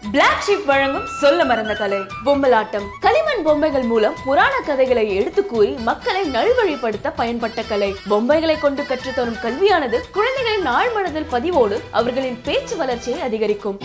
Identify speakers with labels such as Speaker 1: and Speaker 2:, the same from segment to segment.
Speaker 1: Black sheep வழங்கும் சொல்ல மறந்த கலை பொம்மலாட்டம் களிமண் பொம்மைகள் மூலம் புராண கதைகளை எடுத்து கூறி மக்களை நல்வழிப்படுத்த பயன்பட்ட கலை பொம்மைகளை கொண்டு கற்றுத்தரும் கல்வியானது குழந்தைகளின் ஆழ்மனதில் பதிவோடு அவர்களின் பேச்சு வளர்ச்சியை அதிகரிக்கும்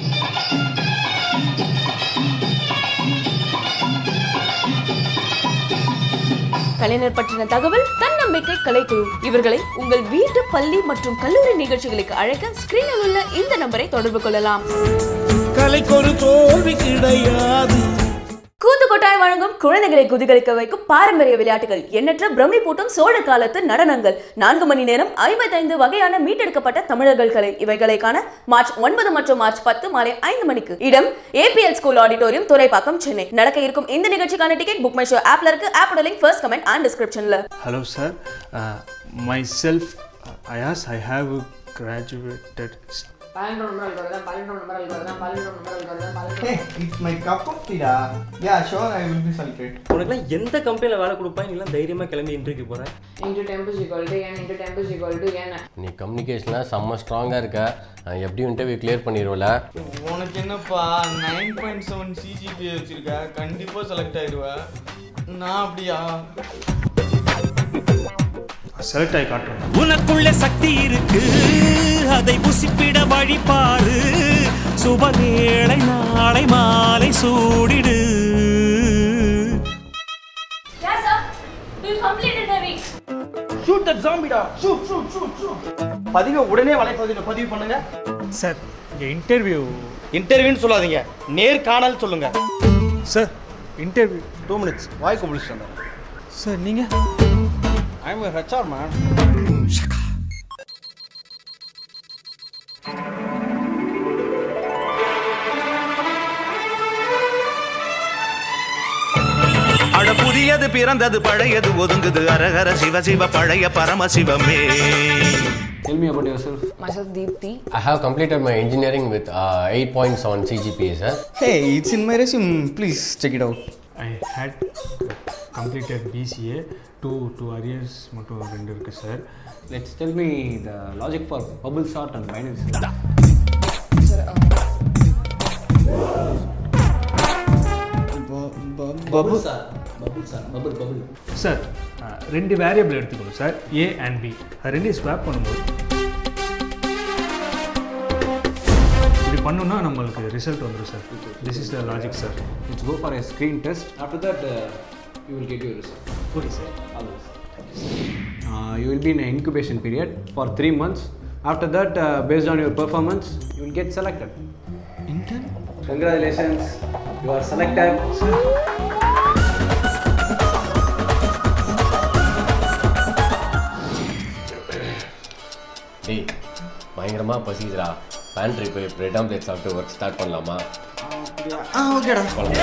Speaker 1: கலைஞர் பற்றின தகவல் தன்னம்பிக்கை கலைக்குழு இவர்களை உங்கள் வீட்டு பள்ளி மற்றும் கல்லூரி நிகழ்ச்சிகளுக்கு அழைக்க ஸ்கிரீனில் உள்ள இந்த நம்பரை தொடர்பு கொள்ளலாம்
Speaker 2: கலைக்கொரு தோல்வி கிடையாது
Speaker 1: கூத்து கொட்டாய் வழங்கும் குழந்தைகளை குதிகளிக்க வைக்கும் பாரம்பரிய விளையாட்டுகள் எண்ணற்ற பிரமிப்பூட்டும் சோழ காலத்து நடனங்கள் நான்கு மணி நேரம் ஐம்பத்தைந்து வகையான மீட்டெடுக்கப்பட்ட தமிழர்கள் கலை இவைகளை காண மார்ச் ஒன்பது மற்றும் மார்ச் பத்து மாலை ஐந்து மணிக்கு இடம் APL school auditorium Thoraipakkam Chennai நடக்க இருக்கும் இந்த நிகழ்ச்சிக்கான டிக்கெட் புக் மை ஷோ ஆப்ல இருக்கு ஆப்போட லிங்க் ஃபர்ஸ்ட் கமெண்ட் அண்ட் டிஸ்கிரிப்ஷன்ல
Speaker 3: Hello, sir. Uh, myself, uh, Ayas, I have graduated.
Speaker 4: palindrome number algorithm, palindrome number algorithm, palindrome number algorithm, palindrome
Speaker 5: Hey, it's my cup of tea. da. Yeah, sure, I will be selected.
Speaker 6: உனக்குலாம் எந்த கம்பெனியில் வேலை கொடுப்பா நீலாம் தைரியமாக கிளம்பி interview போகிறேன்
Speaker 4: into temp is equal to n into temp is equal to n.
Speaker 7: நீ கம்யூனிகேஷனில் செம்ம ஸ்ட்ராங்காக இருக்க அஹ் எப்படியும் இன்டர்வியூ கிளியர் பண்ணிடுவல
Speaker 5: உனக்கு என்னப்பா நைன் பாயிண்ட் செவன் சிஜிபி வச்சிருக்க கண்டிப்பாக செலக்ட் ஆயிடுவேன் நான் அப்படியா
Speaker 3: செலக்ட் ஆகி காட்டுறேன்
Speaker 2: உனக்குள்ள சக்தி இருக்கு அதை புசிப்பிட வழிபாரு சுபவேளை நாளை மாலை சூடிடு
Speaker 5: ஷூட் தட் ஜாம்பிடா ஷூட் ஷூட் ஷூட் ஷூட் பதிவை உடனே வலைப்பதிவில் பதிவு பண்ணுங்க
Speaker 3: சார் இங்கே இன்டர்வியூ
Speaker 5: இன்டர்வியூன்னு சொல்லாதீங்க நேர்காணல் சொல்லுங்க
Speaker 3: சார் இன்டர்வியூ
Speaker 5: டூ மினிட்ஸ் வாய்க்கு முடிச்சுட்டு
Speaker 3: சார் நீங்கள்
Speaker 5: ஐ எம் ஹெச்ஆர் மேன்
Speaker 8: அட புதியது பிறந்தது பழையது ஒதுங்குது அரகர சிவ சிவ பழைய பரமசிவமே
Speaker 4: Myself Deepthi.
Speaker 7: I have completed my engineering with eight point seven CGPA sir
Speaker 5: hey it's in my resume please check it out
Speaker 3: I had completed BCA two two arrears மட்டும் ரெண்டு இருக்குது sir
Speaker 6: let's tell me the logic for bubble sort and binary
Speaker 5: bubble
Speaker 6: sir bubble sir bubble bubble
Speaker 3: sir ரெண்டு variable எடுத்துக்கணும் sir A and B அது ரெண்டையும் swap பண்ணும்போது இப்படி பண்ணோம்னா நம்மளுக்கு ரிசல்ட் வந்துடும் sir this is the logic sir
Speaker 6: it's go for a screen test after that you will get you result
Speaker 3: okay sir
Speaker 6: you will be in an incubation period for three months. After that, uh, based on your performance, you will get selected. Intern? Congratulations, you are selected.
Speaker 7: டேய் பயங்கரமாக பசிக்குதுடா pantry போய் bread omelette சாப்பிட்டு work start பண்ணலாமா
Speaker 5: ஆ ஓகேடா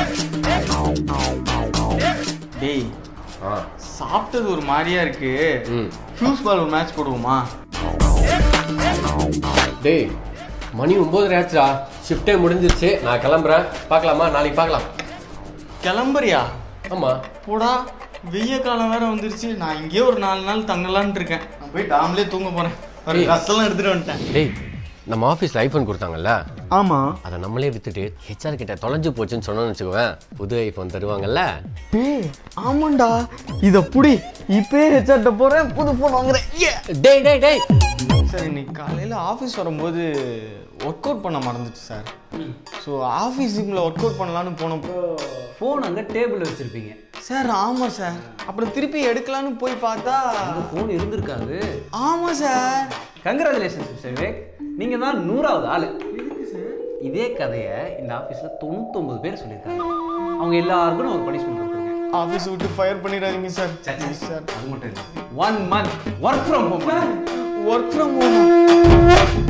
Speaker 5: டேய்
Speaker 7: ஆ
Speaker 5: சாப்பிட்டது ஒரு மாதிரியா இருக்கு
Speaker 7: ம்
Speaker 5: ஃபியூஸ் பால் ஒரு மேட்ச் போடுவோமா
Speaker 7: டேய் மணி ஒம்பது ஆச்சுடா ஷிஃப்ட்டே முடிஞ்சிருச்சு நான் கிளம்புறேன் பார்க்கலாமா நாளைக்கு பார்க்கலாம்
Speaker 5: கிளம்புறியா
Speaker 7: ஆமாம்
Speaker 5: போடா வெய்ய காலம் வேற வந்துருச்சு நான் இங்கேயே ஒரு நாலு நாள் தங்கலான்னு இருக்கேன் நான் போய் டாம்லே தூங்க போறேன் ஒரு
Speaker 7: ஏய்.
Speaker 5: ட்ரெஸ்ஸெல்லாம் எடுத்துட்டு வந்துட்டேன்
Speaker 7: டேய் நம்ம ஆஃபீஸில் ஐஃபோன் கொடுத்தாங்கல்ல
Speaker 5: ஆமா
Speaker 7: அதை நம்மளே வித்துட்டு ஹெச்ஆர் கிட்ட தொலைஞ்சு போச்சுன்னு சொன்னோம்னு வச்சுக்குவேன் புது ஐஃபோன் தருவாங்கல்ல
Speaker 5: டேய் ஆமாண்டா இத புடி இப்பே ஹெச்ஆர்ட்ட போறேன் புது ஃபோன் வாங்குறேன் Yeah.
Speaker 7: டேய் டேய் டேய்
Speaker 5: சார் இன்னைக்கு காலையில் ஆஃபீஸ் வரும்போது ஒர்க் அவுட் பண்ண மறந்துச்சு சார் ஸோ ஆஃபீஸ் ஜிம்மில் ஒர்க் அவுட் பண்ணலான்னு போனப்போ
Speaker 6: ஃபோன் அங்கே டேபிள் வச்சுருப்பீங்க
Speaker 5: சார் ஆமாம் சார் அப்புறம் திருப்பி எடுக்கலான்னு போய் பார்த்தா
Speaker 6: அந்த ஃபோன் இருந்திருக்காது
Speaker 5: ஆமாம் சார்
Speaker 6: கங்க்ராச்சுலேஷன்ஸ் மிஸ்டர் விவேக் நீங்கள் தான் நூறாவது ஆள் இதே கதையை இந்த ஆஃபீஸில் தொண்ணூத்தொம்பது பேர் சொல்லியிருக்காங்க அவங்க எல்லாருக்கும் நான் ஒரு பனிஷ்மெண்ட் கொடுத்துருக்கேன்
Speaker 5: ஆஃபீஸ் விட்டு ஃபயர் பண்ணிடாதீங்க சார் சார்
Speaker 6: அது மட்டும் இல்லை one month work from home
Speaker 5: work from home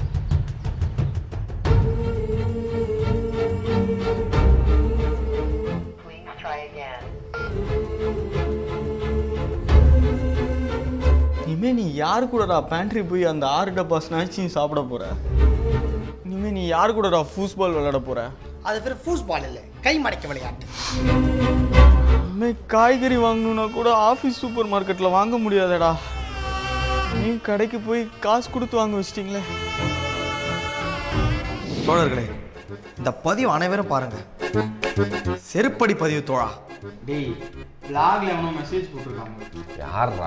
Speaker 5: இனிமே நீ யார் கூடடா பேண்ட்ரி போய் அந்த ஆறு டப்பா ஸ்நாக்ஸையும் சாப்பிட போற இனிமே நீ யார் கூடடா ஃபூஸ்பால் விளையாட போற
Speaker 9: அது பேர் ஃபூஸ்பால் இல்லை கை மடக்க விளையாட்டு
Speaker 5: இனிமே காய்கறி வாங்கணும்னா கூட ஆஃபீஸ் சூப்பர் மார்க்கெட்டில் வாங்க முடியாதடா நீ கடைக்கு போய் காசு கொடுத்து வாங்க வச்சிட்டீங்களே
Speaker 8: தோழர்களே
Speaker 10: இந்த பதிவு அனைவரும் பாருங்க செருப்படி பதிவு தோழா
Speaker 5: டேய் பிளாக்ல எவனோ மெசேஜ் போட்டிருக்காங்க
Speaker 7: யார்ரா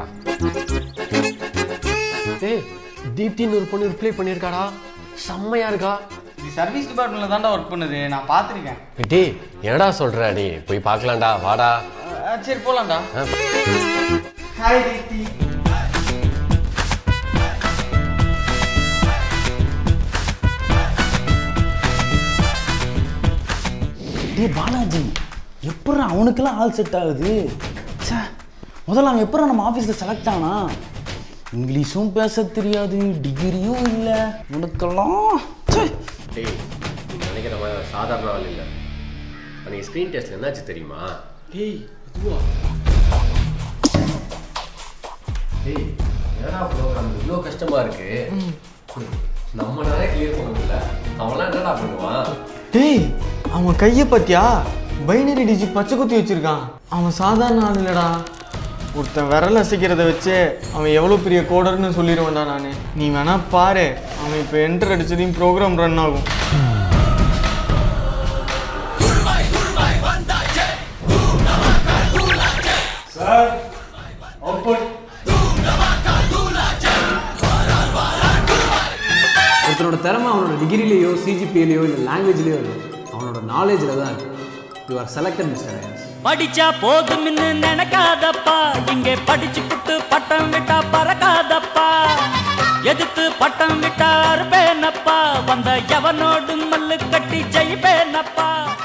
Speaker 7: டேய் தீப்தின்னு ஒரு பொண்ணு ரிப்ளை பண்ணியிருக்காடா செம்மையா இருக்கா
Speaker 5: இது சர்வீஸ் டிபார்ட்மெண்ட்ல தான்டா ஒர்க் பண்ணுது நான் பார்த்துருக்கேன்
Speaker 7: டேய் என்னடா சொல்ற நீ போய் பார்க்கலாம்டா வாடா
Speaker 5: சரி போலாம்டா
Speaker 7: ஆ.
Speaker 5: ஹாய் தீப்தி
Speaker 11: டேய் பாலாஜி எப்படி அவனுக்கெல்லாம் ஆள் செட் ஆகுது ச்சே முதல்ல அவன் எப்படி நம்ம ஆஃபீஸில் செலக்ட் ஆனா இங்கிலீஷும் பேச தெரியாது டிகிரியும் இல்லை உனக்கெல்லாம் ச்சே
Speaker 7: டேய் நீ நினைக்கிற மாதிரி சாதாரண ஆள் இல்லை அன்னைக்கு ஸ்க்ரீன் டெஸ்ட்ல என்னாச்சு தெரியுமா
Speaker 11: டேய் இதுவா
Speaker 7: டேய் என்னடா ப்ரோக்ராம் இவ்வளோ கஷ்டமா இருக்கு நம்மளால கிளியர் பண்ண முடியல அவன்லாம் என்னடா பண்ணுவான்
Speaker 5: டேய் அவன் கையை பத்தியா பைனரி டிஜிட் பச்சை குத்தி வச்சிருக்கான் அவன் சாதாரண ஆள் இல்லடா ஒருத்தன் விரல் அசைக்கிறத வச்சே அவன் எவ்வளோ பெரிய கோடர்னு சொல்லிடுவேன்டா நான் நீ வேணா பாரு அவன் இப்போ என்டர் அடிச்சதையும் ப்ரோக்ராம் ரன் ஆகும்
Speaker 3: சார் அவுட்புட்
Speaker 6: ஒருத்தனோட திறமை அவனோட டிகிரிலேயோ சிஜிபிஏலையோ இல்லை லாங்குவேஜ்லேயோ இல்லை அவனோட நாலேஜில் தான் இருக்கு யூ ஆர் செலக்டட் மிஸ்டர்
Speaker 12: படிச்சா போதும்னு நினைக்காதப்பா இங்கே படிச்சு புட்டு பட்டம் விட்டா பறக்காதப்பா எதிர்த்து பட்டம் விட்டா அறுப்பேனப்பா வந்த எவனோடு மல்லு கட்டி ஜெயிப்பேனப்பா